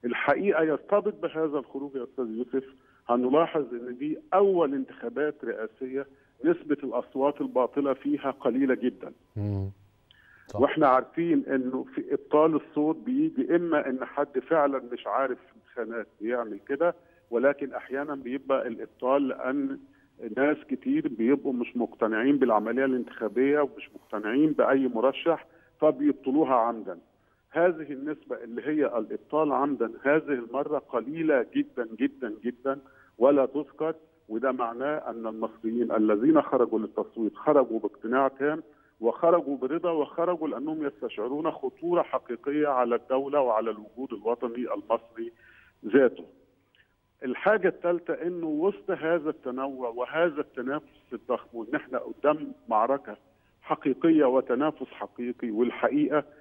الحقيقه يرتبط بهذا الخروج يا استاذ يوسف هنلاحظ ان دي اول انتخابات رئاسيه نسبه الاصوات الباطله فيها قليله جدا مم. صح. واحنا عارفين انه في ابطال الصوت بيجي اما ان حد فعلا مش عارف الخانات بيعمل كده ولكن احيانا بيبقى الابطال لان ناس كتير بيبقوا مش مقتنعين بالعمليه الانتخابيه ومش مقتنعين باي مرشح فبيبطلوها عمدا. هذه النسبه اللي هي الابطال عمدا هذه المره قليله جدا جدا جدا ولا تذكر وده معناه ان المصريين الذين خرجوا للتصويت خرجوا باقتناع تام وخرجوا برضا وخرجوا لانهم يستشعرون خطوره حقيقيه على الدوله وعلى الوجود الوطني المصري ذاته. الحاجه الثالثه انه وسط هذا التنوع وهذا التنافس الضخم وان احنا قدام معركه حقيقيه وتنافس حقيقي والحقيقه